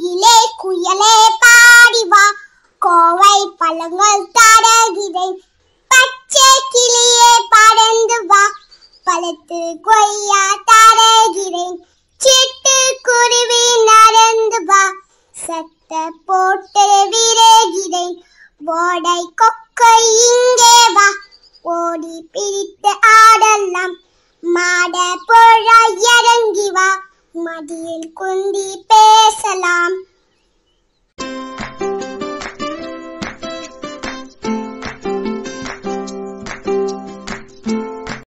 குயிலே குயலே பாடி வா கோவை பழங்கள் தரகிறேன் பச்சை கிளியே பறந்து வா பழத்து கொய்யா தரகிறேன் சிட்டு குருவி நடந்து வா சத்த போட்டு விரைகிறேன் ஓடை கொக்கை இங்கே வா ஓடி பிரித்து ஆடலாம் மாட புழைய